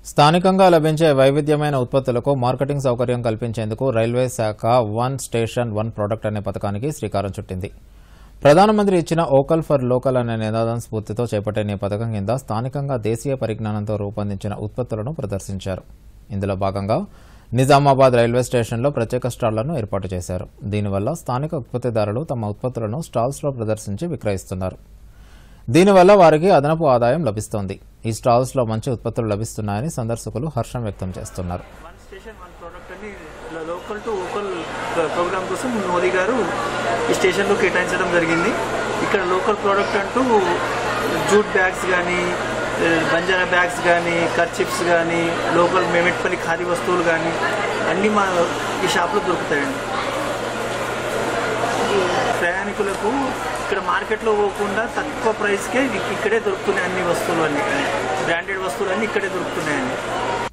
స్థానికంగా లభించే వైవిధ్యమైన ఉత్పత్తులకు మార్కెటింగ్ సౌకర్యం కల్పించేందుకు రైల్వే శాఖ వన్ స్టేషన్ వన్ ప్రోడక్ట్ అనే పథకానికి శ్రీకారం చుట్టింది ప్రధానమంత్రి ఇచ్చిన ఓకల్ ఫర్ లోకల్ అనే నినాదం స్ఫూర్తితో చేపట్టిన ఈ పథకం కింద స్థానికంగా దేశీయ పరిజ్ఞానంతో రూపొందించిన ఉత్పత్తులను ప్రదర్శించారు ఇందులో భాగంగా నిజామాబాద్ రైల్వే స్టేషన్లో ప్రత్యేక స్టాళ్లను ఏర్పాటు చేశారు దీనివల్ల స్థానిక ఉత్పత్తిదారులు తమ ఉత్పత్తులను స్టాల్స్లో ప్రదర్శించి విక్రయిస్తున్నారు దీనివల్ల వారికి అదనపు ఆదాయం లభిస్తోంది ఈ స్టాల్స్ లో మంచి ఉత్పత్తులు లభిస్తున్నాయని సందర్శకులు హర్షం వ్యక్తం చేస్తున్నారు వన్ స్టేషన్ వన్ ప్రోడక్ట్ అని ఇలా లోకల్ టు ఓకల్ ప్రోగ్రామ్ కోసం మోదీ గారు ఈ స్టేషన్లో కేటాయించడం జరిగింది ఇక్కడ లోకల్ ప్రోడక్ట్ అంటూ జూట్ బ్యాగ్స్ కానీ బంజారా బ్యాగ్స్ కానీ కర్చిప్స్ కానీ లోకల్ మేమెట్పల్లి ఖాదీ వస్తువులు కానీ అన్నీ మా ఈ షాప్లో దొరుకుతాయండి ప్రయాణికులకు ఇక్కడ మార్కెట్లో పోకుండా తక్కువ ప్రైస్కే ఇక్- ఇక్కడే దొరుకుతున్నాయి అన్ని వస్తువులు అన్ని బ్రాండెడ్ వస్తువులు అన్నీ ఇక్కడే దొరుకుతున్నాయండి